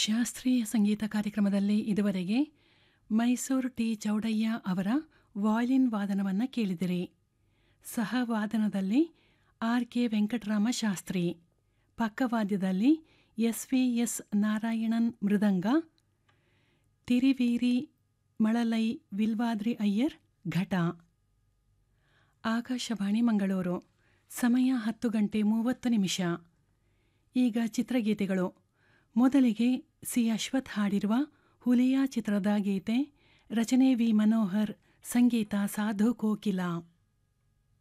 ಶಾಸ್ತ್ರೀಯ ಸಂಗೀತ ಕಾರ್ಯಕ್ರಮದಲ್ಲಿ ಇದುವರೆಗೆ ಮೈಸೂರು ಟಿ ಚೌಡಯ್ಯ ಅವರ ವಾಯ್ಲಿನ್ ವಾದನವನ್ನು ಕೇಳಿದಿರಿ ಸಹವಾದನದಲ್ಲಿ ಆರ್ ಕೆ ವೆಂಕಟರಾಮ ಶಾಸ್ತ್ರಿ ಪಕ್ಕವಾದ್ಯದಲ್ಲಿ S V S Narayanan mridanga ತಿರಿವೀರಿ ಮಳಲೈ ವಿಲ್ವಾದ್ರಿ ಅಯ್ಯರ್ ಘಟ ಆಕಾಶವಾಣಿ ಮಂಗಳೂರು ಸಮಯ ಹತ್ತು ಗಂಟೆ ಮೂವತ್ತು ನಿಮಿಷ ಈಗ ಚಿತ್ರಗೀತೆಗಳು ಮೊದಲಿಗೆ ಸಿ ಅಶ್ವಥ್ ಹಾಡಿರುವ ಹುಲಿಯ ಚಿತ್ರದ ಗೀತೆ ರಚನೆ ವಿ ಮನೋಹರ್ ಸಂಗೀತ ಸಾಧು ಕೋಕಿಲಾ